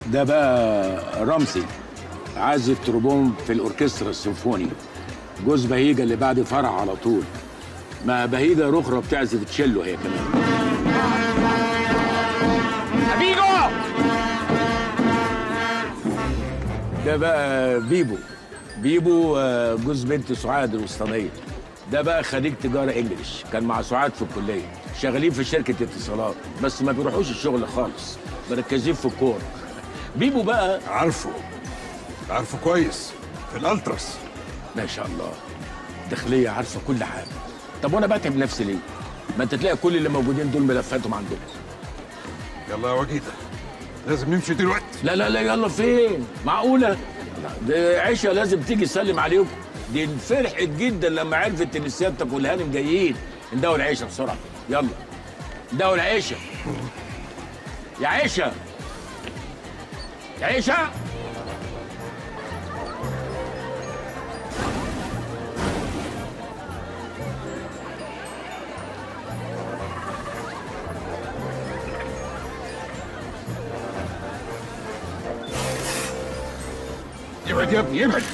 ده بقى رمزي عازف تروبون في الاوركسترا السيمفوني جوز بهيجه اللي بعد فرع على طول مع بهيجه رخرة بتعزف تشيلو هي كمان أميجو ده بقى بيبو بيبو آه، جوز بنت سعاد الوسطانيه ده بقى خريج تجاره انجليش كان مع سعاد في الكليه شغالين في شركه اتصالات بس ما بيروحوش الشغل خالص مركزين في الكوره بيبو بقى عارفه عارفه كويس في الالتراس ما شاء الله داخليه عارفه كل حاجه طب وانا بتعب نفسي ليه ما انت تلاقي كل اللي موجودين دول ملفاتهم عندكم يلا يا وجيده لازم نمشي دلوقتي لا لا لا يلا فين معقوله لا، ده عيشه لازم تيجي تسلم عليكم دي فرحت جدا لما عرفت ان سيادتك والهانم جايين ندور العيشه بسرعه يلا ندور العيشه يا عيشه يا عيشه ابعد يا ابني ابعد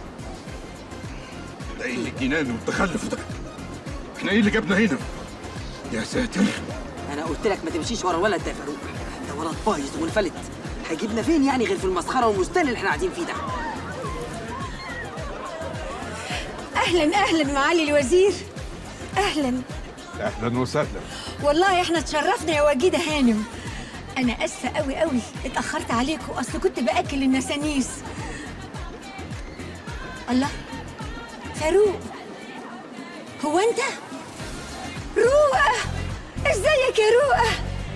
ده ايه الجنان والتخلف ده احنا ايه اللي جابنا هنا يا ساتر انا قلت لك ما تمشيش ورا الولد ده يا فاروق ده ولد بايظ ومنفلت هيجيبنا فين يعني غير في المسخره والمستل اللي احنا قاعدين فيه ده اهلا اهلا معالي الوزير اهلا اهلا وسهلا والله احنا اتشرفنا يا وجيده هانم انا اسفه قوي قوي اتاخرت عليكم اصل كنت باكل النسانيس الله فاروق هو انت روقه ازيك يا روقه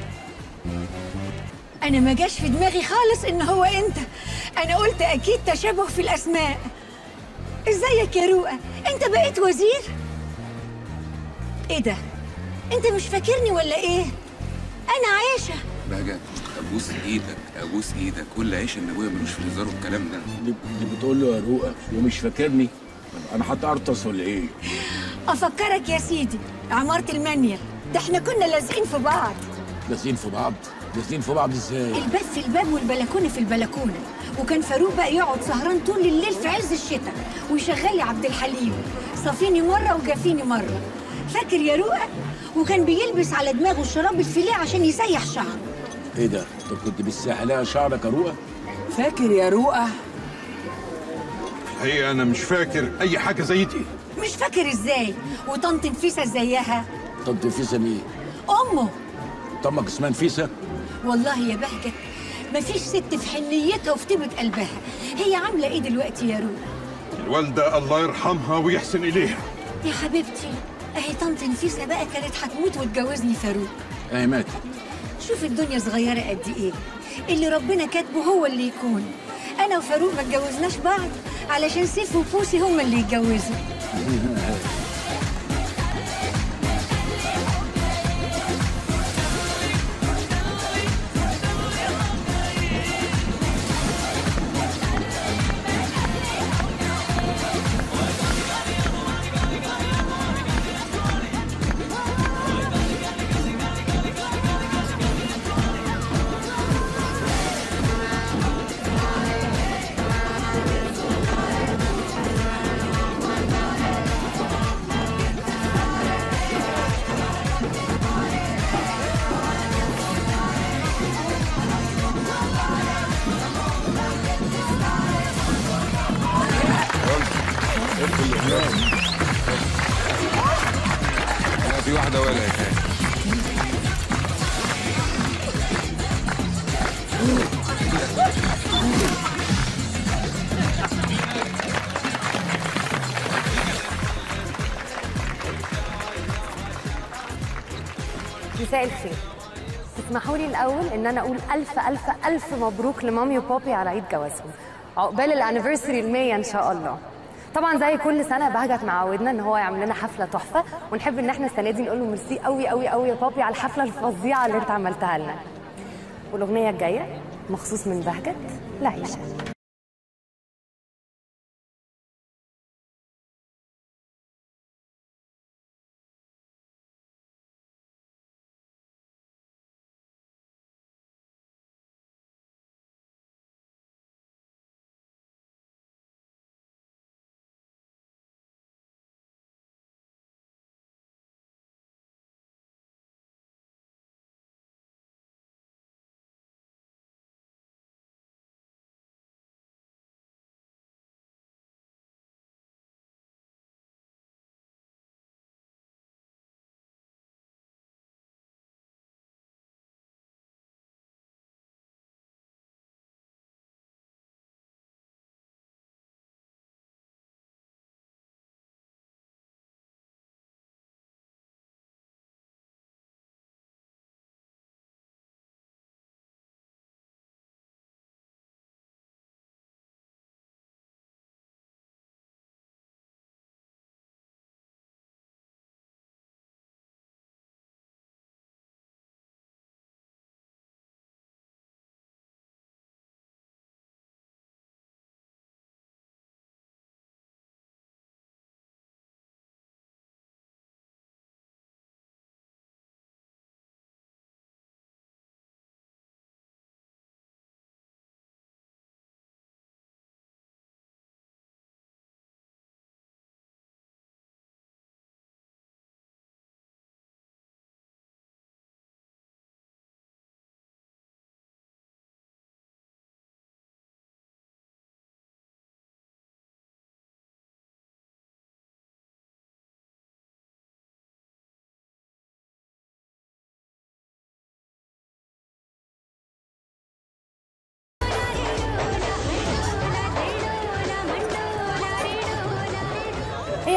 انا ما جاش في دماغي خالص ان هو انت انا قلت اكيد تشابه في الاسماء ازيك يا روقه انت بقيت وزير ايه ده انت مش فاكرني ولا ايه انا عايشه بهجت ابوس ايدك ابوس ايدك كل عيش ان ابويا ملوش في الهزار والكلام ده دي دي بتقول له يا روقه ومش فاكرني انا هتقرطس ولا ايه افكرك يا سيدي عماره المانيال ده احنا كنا لازقين في بعض لازقين في بعض لازقين في بعض ازاي الباب في الباب والبلكونه في البلكونه وكان فاروق بقى يقعد سهران طول الليل في عز الشتاء ويشغل لي عبد الحليم صافيني مره وجافيني مره فاكر يا روقه وكان بيلبس على دماغه الشراب الفيليه عشان يسيح شعره ايه ده طب كنت بتسحلها شعرك يا روقه فاكر يا روقه الحقيقه انا مش فاكر اي حاجه زي دي مش فاكر ازاي وطنط نفيسه زيها طب نفيسه مين امه طمك اسمها نفيسه والله يا بهجة مفيش ست في حنيتها وفي طيبة قلبها هي عاملة ايه دلوقتي يا روح الوالده الله يرحمها ويحسن اليها يا حبيبتي اهي طنط نفيسة بقى كانت هتموت وتجوزني فاروق اهي ماتت شوف الدنيا صغيرة قد ايه اللي ربنا كاتبه هو اللي يكون انا وفاروق ما اتجوزناش بعض علشان سيف وبوسي هما اللي يتجوزوا لا في واحده ولا يا كان مساء الخير تسمحوا لي الاول ان انا اقول الف الف الف مبروك لمامي وبابي على عيد جوازهم عقبال الانيفرساري المية ان شاء الله طبعا زي كل سنه بهجت معودنا ان هو يعمل لنا حفله تحفه ونحب ان احنا السنه دي نقول له ميرسي قوي قوي قوي يا بابي على الحفله الفظيعه اللي انت عملتها لنا والاغنيه الجايه مخصوص من بهجت لعيشه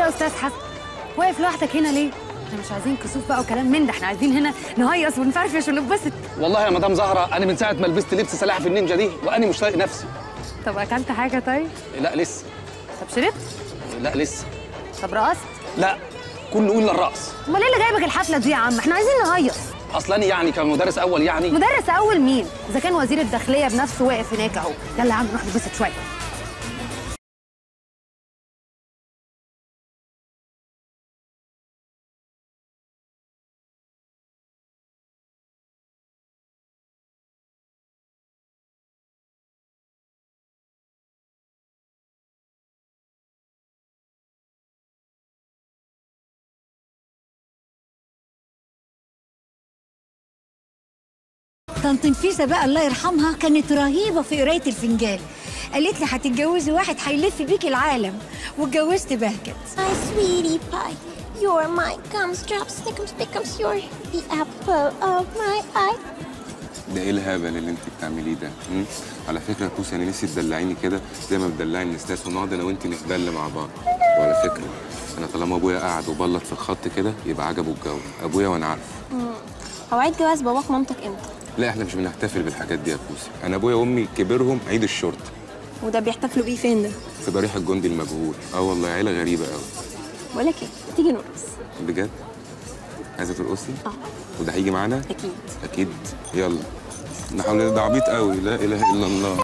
يا استاذ حسن واقف لوحدك هنا ليه احنا مش عايزين كسوف بقى وكلام من ده احنا عايزين هنا نهيص ونفرفش ونتبسط والله يا مدام زهره انا من ساعه ما لبست لبس سلاحف النينجا دي وانا مش طايق نفسي طب اكلت حاجه طيب لا لسه طب شربت لا لسه طب رقصت لا كله الا الرقص امال ايه اللي جايبك الحفله دي يا عم احنا عايزين نهيص اصلا أنا يعني كمدرس اول يعني مدرس اول مين اذا كان وزير الداخليه بنفسه واقف هناك اهو يلا يا عم نروح نتبسط شويه طنط نفيسة بقى الله يرحمها كانت رهيبة في قراية الفنجان قالت لي هتتجوزي واحد هيلف بيك العالم واتجوزت بهجت My sweetie pie, you're my gumdrop, snickums, pickums, you're the apple of my eye. ده ايه الهبل اللي انت بتعمليه ده م? على فكره يا كوسي انا نفسي تدلعيني كده زي ما بتدلعي النستاس ونقعد انا وانت نتدل مع بعض وعلى فكره انا طالما ابويا قاعد وبلط في الخط كده يبقى عجبه الجو ابويا وانا عارف هو عيد جواز باباك ومامتك امتى؟ لا احنا مش بنحتفل بالحاجات دي يا كوسي انا ابويا وامي كبرهم عيد الشرطه وده بيحتفلوا بيه فين ده؟ في ضريح الجندي المجهول اه والله عيله غريبه قوي بقول لك ايه؟ تيجي نرقص بجد عايزه ترقصي اه وده هيجي معانا اكيد اكيد يلا نحاول ده عبيط قوي لا اله الا الله